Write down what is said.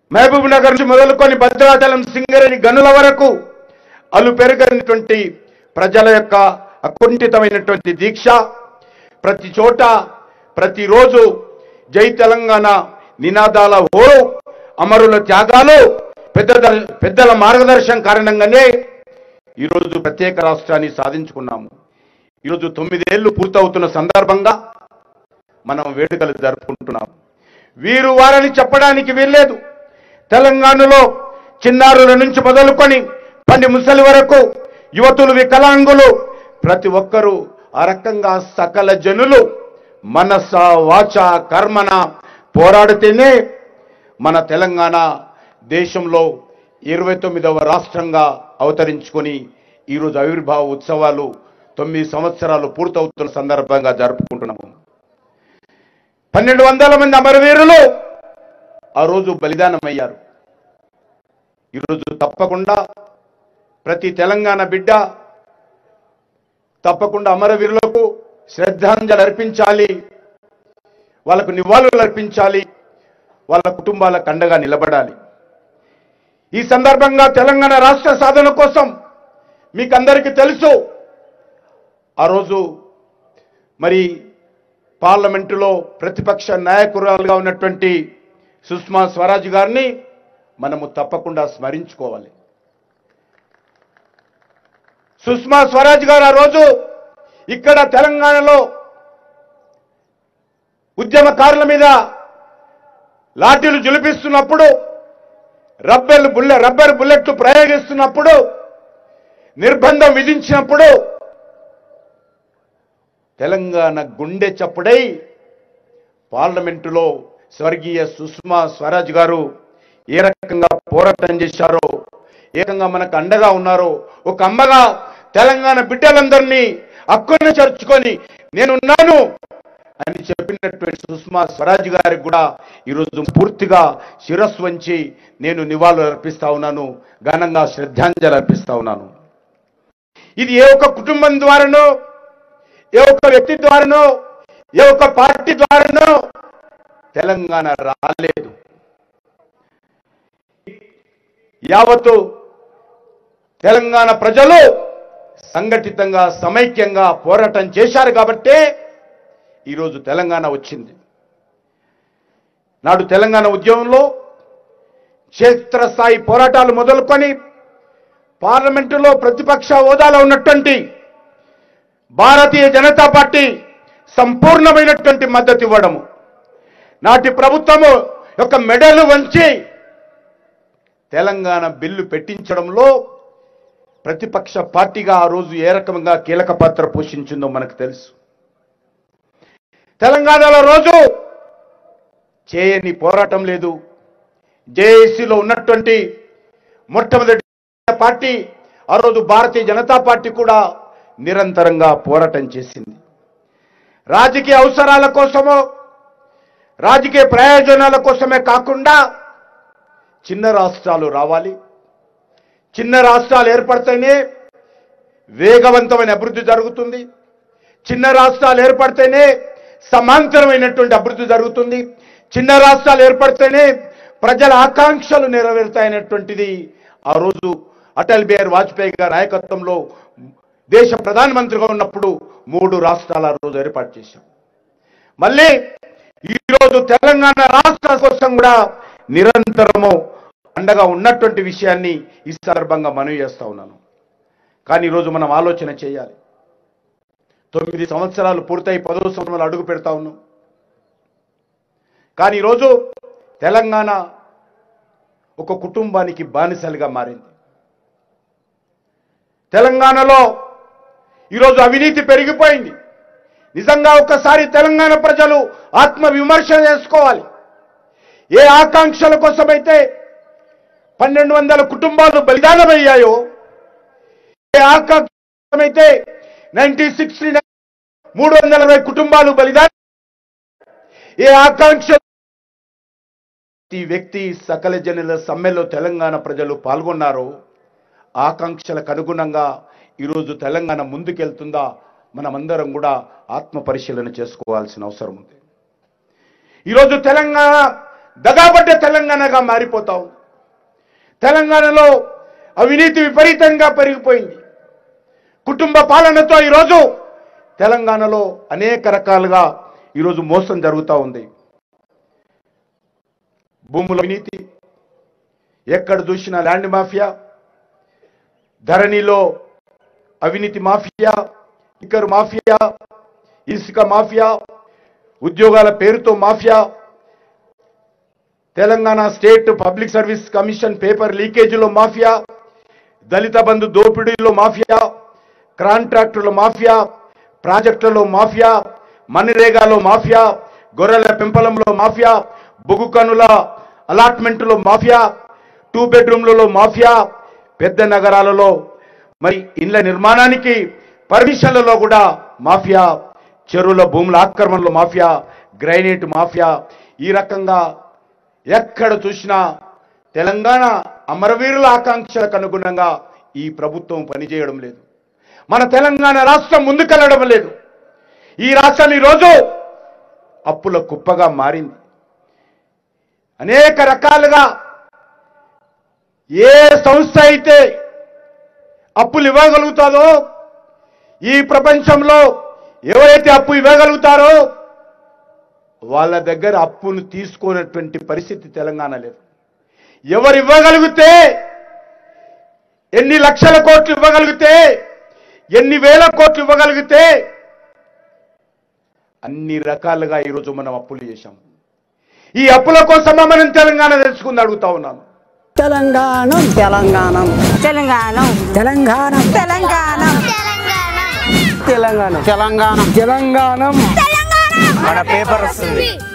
మహబూబ్ నగర్ నుంచి మొదలుకొని భద్రాచలం సింగరేణి గనుల వరకు అలు పెరగనటువంటి ప్రజల యొక్క అకుంఠితమైనటువంటి దీక్ష ప్రతి చోట ప్రతిరోజు జై తెలంగాణ నినాదాల హోరు అమరుల త్యాగాలు పెద్ద పెద్దల మార్గదర్శనం కారణంగానే ఈరోజు ప్రత్యేక రాష్ట్రాన్ని సాధించుకున్నాము ఈరోజు తొమ్మిదేళ్లు పూర్తవుతున్న సందర్భంగా మనం వేడుకలు జరుపుకుంటున్నాం వీరు వారని చెప్పడానికి వీల్లేదు తెలంగాణలో చిన్నారుల నుంచి మొదలుకొని పండి ముసలి వరకు యువతులు వికలాంగులు ప్రతి ఒక్కరూ ఆ రకంగా సకల జనులు మనస వాచ కర్మన పోరాడితేనే మన తెలంగాణ దేశంలో ఇరవై తొమ్మిదవ రాష్ట్రంగా అవతరించుకొని ఈరోజు ఆవిర్భావ ఉత్సవాలు తొమ్మిది సంవత్సరాలు పూర్తవుతున్న సందర్భంగా జరుపుకుంటున్నాము పన్నెండు వందల మంది అమరవీరులు ఆ రోజు బలిదానమయ్యారు ఈరోజు తప్పకుండా ప్రతి తెలంగాణ బిడ్డ తప్పకుండా అమరవీరులకు శ్రద్ధాంజలి అర్పించాలి వాళ్ళకు నివాళులు అర్పించాలి వాళ్ళ కుటుంబాలకు అండగా నిలబడాలి ఈ సందర్భంగా తెలంగాణ రాష్ట్ర సాధన కోసం మీకు అందరికీ తెలుసు ఆ రోజు మరి పార్లమెంటులో ప్రతిపక్ష నాయకురాలుగా ఉన్నటువంటి సుష్మా స్వరాజ్ గారిని మనము తప్పకుండా స్మరించుకోవాలి సుష్మా స్వరాజ్ గారు ఆ రోజు ఇక్కడ తెలంగాణలో ఉద్యమకారుల మీద లాఠీలు జులిపిస్తున్నప్పుడు రబ్బర్ బుల్లె రబ్బర్ బుల్లెట్లు ప్రయోగిస్తున్నప్పుడు నిర్బంధం విధించినప్పుడు తెలంగాణ గుండె చప్పుడై పార్లమెంటులో స్వర్గీయ సుష్మా స్వరాజ్ గారు ఏ రకంగా పోరాటం చేశారో ఏ రకంగా మనకు అండగా ఉన్నారో ఒక అమ్మగా తెలంగాణ బిడ్డలందరినీ హక్కుని చేర్చుకొని నేనున్నాను అని చెప్పినటువంటి సుష్మా స్వరాజ్ గారికి కూడా ఈరోజు పూర్తిగా శిరస్సు వంచి నేను నివాళులు అర్పిస్తా ఉన్నాను ఘనంగా శ్రద్ధాంజలి అర్పిస్తా ఉన్నాను ఇది ఏ ఒక్క కుటుంబం ద్వారానో ఏ ఒక్క వ్యక్తి ద్వారానో ఏ ఒక్క పార్టీ ద్వారానో తెలంగాణ రాలేదు యావత్తు తెలంగాణ ప్రజలు సంఘటితంగా సమైక్యంగా పోరాటం చేశారు కాబట్టే ఈరోజు తెలంగాణ వచ్చింది నాడు తెలంగాణ ఉద్యమంలో క్షేత్రస్థాయి పోరాటాలు మొదలుకొని పార్లమెంటులో ప్రతిపక్ష హోదాలో ఉన్నటువంటి భారతీయ జనతా పార్టీ సంపూర్ణమైనటువంటి మద్దతు ఇవ్వడము నాటి ప్రభుత్వము యొక్క మెడలు వంచి తెలంగాణ బిల్లు పెట్టించడంలో ప్రతిపక్ష పార్టీగా ఆ రోజు ఏ రకంగా కీలక పాత్ర పోషించిందో మనకు తెలుసు తెలంగాణలో రోజు చేయని పోరాటం లేదు జేఏసీలో ఉన్నటువంటి మొట్టమొదటి పార్టీ ఆ రోజు భారతీయ జనతా పార్టీ కూడా నిరంతరంగా పోరాటం చేసింది రాజకీయ అవసరాల కోసమో రాజకీయ ప్రయోజనాల కోసమే కాకుండా చిన్న రాష్ట్రాలు రావాలి చిన్న రాష్ట్రాలు ఏర్పడితేనే వేగవంతమైన అభివృద్ధి జరుగుతుంది చిన్న రాష్ట్రాలు ఏర్పడితేనే సమాంతరమైనటువంటి అభివృద్ధి జరుగుతుంది చిన్న రాష్ట్రాలు ఏర్పడితేనే ప్రజల ఆకాంక్షలు నెరవేరుతాయనేటువంటిది ఆ రోజు అటల్ బిహారీ వాజ్పేయి గారి నాయకత్వంలో దేశ ప్రధానమంత్రిగా ఉన్నప్పుడు మూడు రాష్ట్రాలు ఆ రోజు ఏర్పాటు చేశాం మళ్ళీ ఈరోజు తెలంగాణ రాష్ట్ర కోసం కూడా నిరంతరము అండగా ఉన్నటువంటి విషయాన్ని ఈ సందర్భంగా మనవి చేస్తా ఉన్నాను కానీ ఈరోజు మనం ఆలోచన చేయాలి తొమ్మిది సంవత్సరాలు పూర్తయి పదో సంవత్సరాలు అడుగు పెడతా ఉన్నాం కానీ ఈరోజు తెలంగాణ ఒక కుటుంబానికి బానిసలుగా మారింది తెలంగాణలో ఈరోజు అవినీతి పెరిగిపోయింది నిజంగా ఒక్కసారి తెలంగాణ ప్రజలు ఆత్మ విమర్శ చేసుకోవాలి ఏ ఆకాంక్షల కోసమైతే పన్నెండు వందల కుటుంబాలు బలిదానమయ్యాయో ఏ ఆకాంక్ష కోసమైతే నైన్టీన్ సిక్స్టీ మూడు వందల అరవై కుటుంబాలు బలిదానం ఏ ఆకాంక్ష ఈ వ్యక్తి సకల జనుల సమ్మెలో తెలంగాణ ప్రజలు పాల్గొన్నారు ఆకాంక్షలకు అనుగుణంగా ఈరోజు తెలంగాణ ముందుకెళ్తుందా మనమందరం కూడా ఆత్మ పరిశీలన చేసుకోవాల్సిన అవసరం ఉంది ఈరోజు తెలంగాణ దగాబడ్డ తెలంగాణగా మారిపోతా ఉంది తెలంగాణలో అవినీతి విపరీతంగా పెరిగిపోయింది కుటుంబ పాలనతో ఈరోజు తెలంగాణలో అనేక రకాలుగా ఈరోజు మోసం జరుగుతూ ఉంది భూముల అవినీతి ఎక్కడ చూసినా ల్యాండ్ మాఫియా ధరణిలో అవినీతి మాఫియా ఇక్కరు మాఫియా ఇసుక మాఫియా ఉద్యోగాల పేరుతో mafia Telangana state public service commission paper లీకేజీలో మాఫియా దళిత బంధు దోపిడీలో మాఫియా కాంట్రాక్టుల మాఫియా ప్రాజెక్టులలో మాఫియా మన్నిరేగాలో మాఫియా గొర్రెల పెంపలంలో మాఫియా బొగ్గు కనుల అలాట్మెంట్లో మాఫియా టూ బెడ్రూమ్లలో మాఫియా పెద్ద నగరాలలో మరి ఇండ్ల నిర్మాణానికి పర్మిషన్లలో కూడా మాఫియా చెరువుల భూముల ఆక్రమణలో మాఫియా గ్రైనేట్ మాఫియా ఈ రకంగా ఎక్కడ చూసినా తెలంగాణ అమరవీరుల ఆకాంక్షలకు అనుగుణంగా ఈ ప్రభుత్వం పనిచేయడం లేదు మన తెలంగాణ రాష్ట్రం ముందుకెళ్లడం లేదు ఈ రాష్ట్రం ఈరోజు అప్పుల కుప్పగా మారింది అనేక రకాలుగా ఏ సంస్థ అయితే అప్పులు ఇవ్వగలుగుతాదో ఈ ప్రపంచంలో ఎవరైతే అప్పు ఇవ్వగలుగుతారో వాళ్ళ దగ్గర అప్పును తీసుకునేటువంటి పరిస్థితి తెలంగాణ లేదు ఎవరు ఇవ్వగలిగితే ఎన్ని లక్షల కోట్లు ఇవ్వగలిగితే ఎన్ని వేల కోట్లు ఇవ్వగలిగితే అన్ని రకాలుగా ఈరోజు మనం అప్పులు చేశాం ఈ అప్పుల కోసమా మనం తెలంగాణ తెలుసుకుంది అడుగుతా ఉన్నాను తెలంగాణ తెలంగాణ తెలంగాణ తెలంగాణ తెలంగాణ తెలంగాణ తెలంగాణ తెలంగాణ మన పేపర్ వస్తుంది